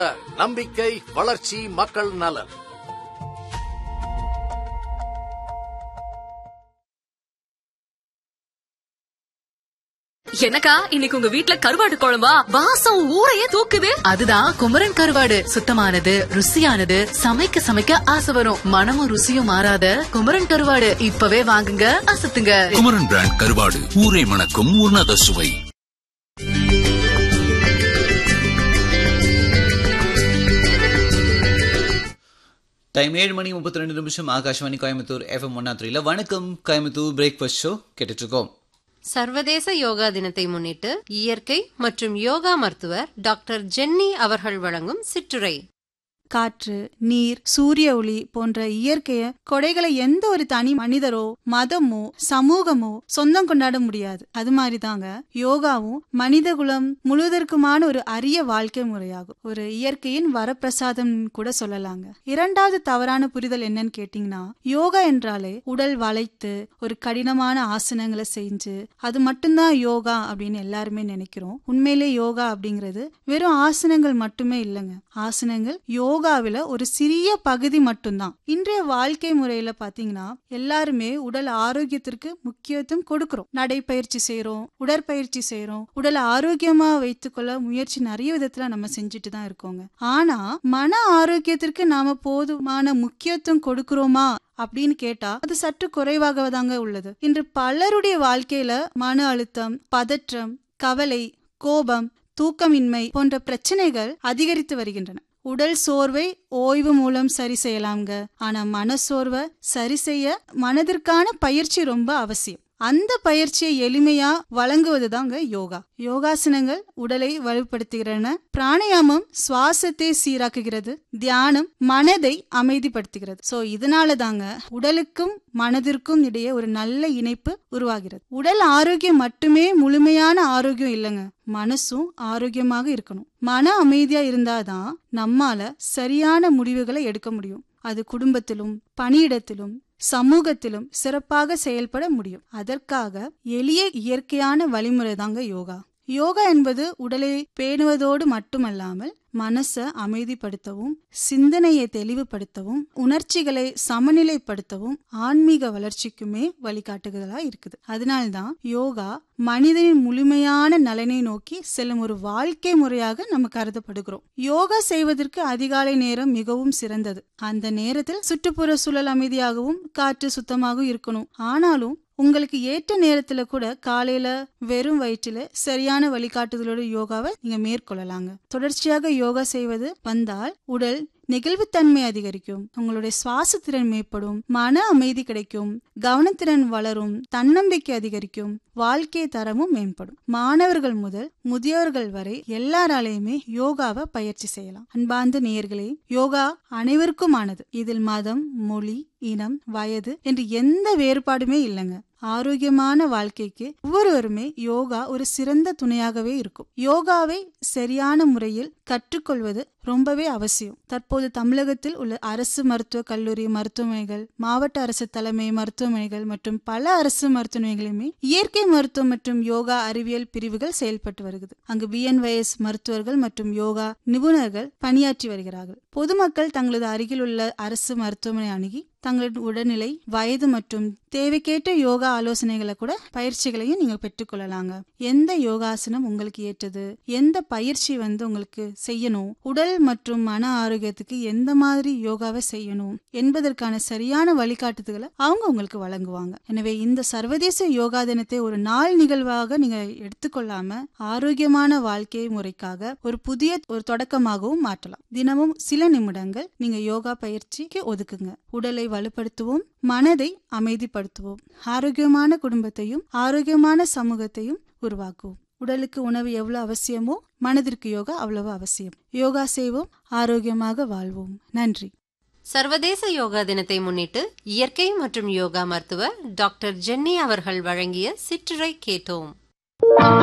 நம்பிக்கை வளர்ச்சி மக்கள் நலன் எனக்கா இன்னைக்கு உங்க வீட்ல கருவாடு குழம்பா வாசம் ஊரையே தூக்குது அதுதான் குமரன் கருவாடு சுத்தமானது ருசியானது சமைக்க சமைக்க ஆசை வரும் மனமும் ருசியும் மாறாத குமரன் கருவாடு இப்பவே வாங்குங்க அசத்துங்க குமரன் பிராண்ட் கருவாடு ஊரை மணக்கும் உன்னத சுவை டைம் ஏழு மணி முப்பத்தி ரெண்டு நிமிஷம் ஆகாஷ்வாணி கோயம்புத்தூர் எஃப்எம் ஒன்னா த்ரீல வணக்கம் கோயம்புத்தூர் பிரேக்ஃபாஸ்ட் ஷோ கேட்டுட்டு இருக்கோம் சர்வதேச யோகா தினத்தை முன்னிட்டு இயற்கை மற்றும் யோகா மருத்துவர் டாக்டர் ஜென்னி அவர்கள் வழங்கும் சிற்றுரை காற்று நீர் சூரிய ஒளி போன்ற இயற்கைய கொடைகளை எந்த ஒரு தனி மனிதரோ மதமோ சமூகமோ சொந்தம் கொண்டாட முடியாது அது மாதிரி தாங்க யோகாவும் மனித குலம் முழுவதற்குமான ஒரு அரிய வாழ்க்கை முறையாகும் ஒரு இயற்கையின் வரப்பிரசாதம் கூட சொல்லலாங்க இரண்டாவது தவறான புரிதல் என்னன்னு கேட்டீங்கன்னா யோகா என்றாலே உடல் வளைத்து ஒரு கடினமான ஆசனங்களை செஞ்சு அது மட்டும்தான் யோகா அப்படின்னு எல்லாருமே நினைக்கிறோம் உண்மையிலே யோகா அப்படிங்கிறது வெறும் ஆசனங்கள் மட்டுமே இல்லைங்க ஆசனங்கள் யோகாவில ஒரு சிறிய பகுதி மட்டும்தான் இன்றைய வாழ்க்கை முறையில பாத்தீங்கன்னா எல்லாருமே உடல் ஆரோக்கியத்திற்கு முக்கியத்துவம் கொடுக்கிறோம் நடைப்பயிற்சி செய்றோம் உடற்பயிற்சி செய்றோம் உடலை ஆரோக்கியமா வைத்துக்கொள்ள முயற்சி நிறைய விதத்துல நம்ம செஞ்சுட்டு தான் இருக்கோங்க ஆனா மன ஆரோக்கியத்திற்கு நாம போதுமான முக்கியத்துவம் கொடுக்கிறோமா அப்படின்னு கேட்டா அது சற்று குறைவாக தாங்க உள்ளது இன்று பலருடைய வாழ்க்கையில மன அழுத்தம் பதற்றம் கவலை கோபம் தூக்கமின்மை போன்ற பிரச்சனைகள் அதிகரித்து வருகின்றன உடல் சோர்வை ஓய்வு மூலம் சரி செய்யலாம்ங்க ஆனா மனசோர்வை சரி செய்ய மனதிற்கான பயிற்சி ரொம்ப அவசியம் அந்த பயிற்சியை எளிமையா வழங்குவதுதாங்க யோகா யோகாசனங்கள் உடலை வலுப்படுத்துகிறன பிராணாயாமம் சுவாசத்தை சீராக்குகிறது தியானம் மனதை அமைதிப்படுத்துகிறது சோ இதனால தாங்க உடலுக்கும் மனதிற்கும் இடையே ஒரு நல்ல இணைப்பு உருவாகிறது உடல் ஆரோக்கியம் மட்டுமே முழுமையான ஆரோக்கியம் இல்லைங்க மனசும் ஆரோக்கியமாக இருக்கணும் மன அமைதியா இருந்தாதான் நம்மால சரியான முடிவுகளை எடுக்க முடியும் அது குடும்பத்திலும் பணியிடத்திலும் சமூகத்திலும் சிறப்பாக செயல்பட முடியும் அதற்காக எளிய இயற்கையான வழிமுறை தாங்க யோகா யோகா என்பது உடலை பேணுவதோடு மட்டுமல்லாமல் மனசை அமைதிப்படுத்தவும் சிந்தனையை தெளிவுபடுத்தவும் உணர்ச்சிகளை சமநிலைப்படுத்தவும் ஆன்மீக வளர்ச்சிக்குமே வழிகாட்டுதலா இருக்குது அதனால்தான் யோகா மனிதனின் முழுமையான நலனை நோக்கி செல்லும் ஒரு வாழ்க்கை முறையாக நம்ம கருதப்படுகிறோம் யோகா செய்வதற்கு அதிகாலை நேரம் மிகவும் சிறந்தது அந்த நேரத்தில் சுற்றுப்புற சூழல் அமைதியாகவும் காற்று சுத்தமாகவும் இருக்கணும் ஆனாலும் உங்களுக்கு ஏற்ற நேரத்துல கூட காலையில வெறும் வயிற்றுல சரியான வழிகாட்டுதலோட யோகாவை நீங்க மேற்கொள்ளலாங்க தொடர்ச்சியாக யோகா செய்வது வந்தால் உடல் நெகிழ்வுத்தன்மை அதிகரிக்கும் உங்களுடைய சுவாச திறன் மேம்படும் மன அமைதி கிடைக்கும் கவனத்திறன் வளரும் தன்னம்பிக்கை அதிகரிக்கும் வாழ்க்கை தரமும் மேம்படும் மாணவர்கள் முதல் முதியோர்கள் வரை எல்லாராலையுமே யோகாவை பயிற்சி செய்யலாம் அன்பார்ந்த நேயர்களே யோகா அனைவருக்குமானது இதில் மதம் மொழி இனம் வயது என்று எந்த வேறுபாடுமே இல்லைங்க ஆரோக்கியமான வாழ்க்கைக்கு ஒவ்வொருவருமே யோகா ஒரு சிறந்த துணையாகவே இருக்கும் யோகாவை சரியான முறையில் கற்றுக்கொள்வது ரொம்பவே அவசியம் தற்போது தமிழகத்தில் உள்ள அரசு மருத்துவ கல்லூரி மருத்துவமனைகள் மாவட்ட அரசு தலைமை மருத்துவமனைகள் மற்றும் பல அரசு மருத்துவமனைகளுமே இயற்கை மருத்துவம் மற்றும் யோகா அறிவியல் பிரிவுகள் செயல்பட்டு வருகிறது அங்கு பிஎன்வயஸ் மருத்துவர்கள் மற்றும் யோகா நிபுணர்கள் பணியாற்றி வருகிறார்கள் பொதுமக்கள் தங்களது அருகில் உள்ள அரசு மருத்துவமனை அணுகி தங்களது உடல்நிலை வயது மற்றும் தேவைக்கேற்ற யோகா ஆலோசனைகளை கூட பயிற்சிகளையும் நீங்க பெற்றுக்கொள்ளலாங்க எந்த யோகாசனம் உங்களுக்கு ஏற்றது எந்த பயிற்சி வந்து உங்களுக்கு செய்யணும் உடல் மற்றும் மன ஆரோக்கியத்துக்கு எந்த மாதிரி யோகாவை செய்யணும் என்பதற்கான சரியான வழிகாட்டுதல்களை அவங்க உங்களுக்கு வழங்குவாங்க எனவே இந்த சர்வதேச யோகா தினத்தை ஒரு நாள் நிகழ்வாக நீங்க எடுத்துக்கொள்ளாம ஆரோக்கியமான வாழ்க்கை முறைக்காக ஒரு புதிய ஒரு தொடக்கமாகவும் மாற்றலாம் தினமும் சில நிமிடங்கள் நீங்க யோகா பயிற்சிக்கு ஒதுக்குங்க உடலை வலுப்படுத்துவோம் மனதை அமைதிப்படுத்துவோம் ஆரோக்கியமான குடும்பத்தையும் ஆரோக்கியமான சமூகத்தையும் உருவாக்குவோம் உடலுக்கு உணவு எவ்வளவு அவசியமோ மனதிற்கு யோகா அவ்வளவு அவசியம் யோகா செய்வோம் ஆரோக்கியமாக வாழ்வோம் நன்றி சர்வதேச யோகா தினத்தை முன்னிட்டு இயற்கை மற்றும் யோகா மருத்துவர் டாக்டர் ஜென்னி அவர்கள் வழங்கிய சிற்றுரை கேட்டோம்